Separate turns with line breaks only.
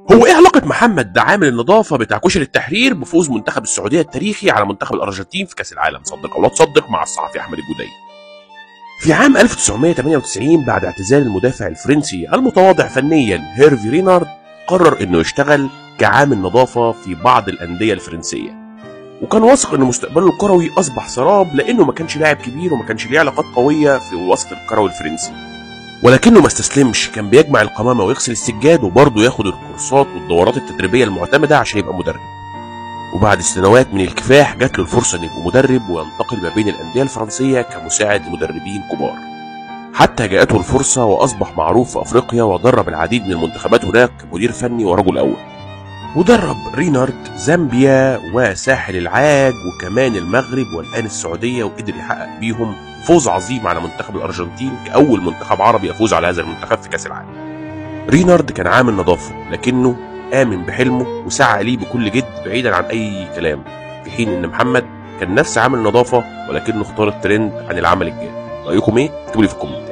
هو ايه علاقة محمد ده عامل النظافة بتاع كشري التحرير بفوز منتخب السعودية التاريخي على منتخب الأرجنتين في كأس العالم صدق أو لا تصدق مع الصحفي أحمد الجدي في عام 1998 بعد اعتزال المدافع الفرنسي المتواضع فنيا هيرفي رينارد قرر انه يشتغل كعامل نظافة في بعض الأندية الفرنسية وكان واثق ان مستقبله الكروي اصبح سراب لانه ما كانش لاعب كبير وما كانش ليه علاقات قويه في الوسط الكروي الفرنسي ولكنه ما استسلمش كان بيجمع القمامه ويغسل السجاد وبرضه ياخد الكورسات والدورات التدريبيه المعتمده عشان يبقى مدرب وبعد سنوات من الكفاح جات له الفرصه انه يبقى مدرب وينتقل ما بين الانديه الفرنسيه كمساعد لمدربين كبار حتى جاءته الفرصه واصبح معروف في افريقيا ودرب العديد من المنتخبات هناك كمدير فني ورجل اول ودرب رينارد زامبيا وساحل العاج وكمان المغرب والان السعوديه وقدر يحقق بيهم فوز عظيم على منتخب الارجنتين كاول منتخب عربي يفوز على هذا المنتخب في كاس العالم. رينارد كان عامل نظافه لكنه امن بحلمه وسعى ليه بكل جد بعيدا عن اي كلام في حين ان محمد كان نفس عامل نظافه ولكنه اختار الترند عن العمل الجاد. رايكم ايه؟ اكتبوا لي في الكومنت.